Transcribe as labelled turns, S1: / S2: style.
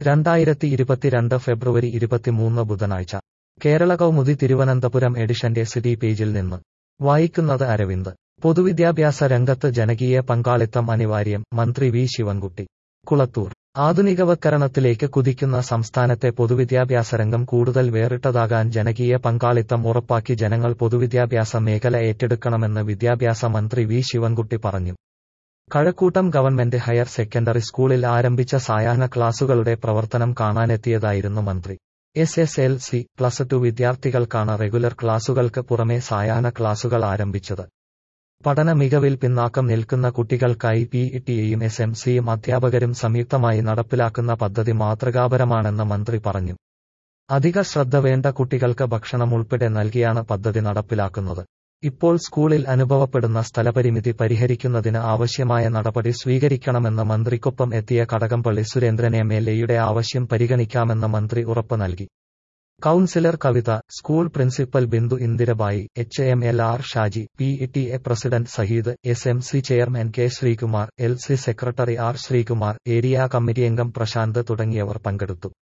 S1: രണ്ടായിരത്തി ഇരുപത്തിരണ്ട് ഫെബ്രുവരി ഇരുപത്തിമൂന്ന് ബുധനാഴ്ച കേരള കൗമുദി തിരുവനന്തപുരം എഡിഷന്റെ സിറ്റി പേജിൽ നിന്ന് വായിക്കുന്നത് അരവിന്ദ് പൊതുവിദ്യാഭ്യാസ രംഗത്ത് ജനകീയ പങ്കാളിത്തം അനിവാര്യം മന്ത്രി വി ശിവൻകുട്ടി കുളത്തൂർ ആധുനികവത്കരണത്തിലേക്ക് കുതിക്കുന്ന സംസ്ഥാനത്തെ പൊതുവിദ്യാഭ്യാസ രംഗം കൂടുതൽ വേറിട്ടതാകാൻ ജനകീയ പങ്കാളിത്തം ഉറപ്പാക്കി ജനങ്ങൾ പൊതുവിദ്യാഭ്യാസ മേഖല ഏറ്റെടുക്കണമെന്ന് വിദ്യാഭ്യാസ മന്ത്രി വി ശിവൻകുട്ടി പറഞ്ഞു കഴക്കൂട്ടം ഗവൺമെന്റ് ഹയർ സെക്കൻഡറി സ്കൂളിൽ ആരംഭിച്ച സായാഹ്ന ക്ലാസുകളുടെ പ്രവർത്തനം കാണാനെത്തിയതായിരുന്നു മന്ത്രി S S L C plus two വിദ്യാർത്ഥികൾക്കാണ് റെഗുലർ ക്ലാസുകൾക്ക് പുറമെ സായാഹ്ന ക്ലാസുകൾ ആരംഭിച്ചത് പഠന മികവിൽ പിന്നാക്കം നിൽക്കുന്ന കുട്ടികൾക്കായി പി ടിയും എസ് എം സിയും അധ്യാപകരും സംയുക്തമായി നടപ്പിലാക്കുന്ന പദ്ധതി മാതൃകാപരമാണെന്ന് മന്ത്രി പറഞ്ഞു അധിക ശ്രദ്ധ വേണ്ട കുട്ടികൾക്ക് ഭക്ഷണം ഉൾപ്പെടെ നൽകിയാണ് പദ്ധതി നടപ്പിലാക്കുന്നത് ഇപ്പോൾ സ്കൂളിൽ അനുഭവപ്പെടുന്ന സ്ഥലപരിമിതി പരിഹരിക്കുന്നതിന് ആവശ്യമായ നടപടി സ്വീകരിക്കണമെന്ന് മന്ത്രിക്കൊപ്പം എത്തിയ കടകംപള്ളി സുരേന്ദ്രൻ എം എൽ എയുടെ ആവശ്യം പരിഗണിക്കാമെന്ന് മന്ത്രി ഉറപ്പ് നൽകി councillor Kavitha school principal Bindu Indirabai H M L R Shaji P T A president Saheed S M C chairman K Sreekumar L C secretary R Sreekumar area committee അംഗം പ്രശാന്ത് തുടങ്ങിയവർ പങ്കെടുത്തു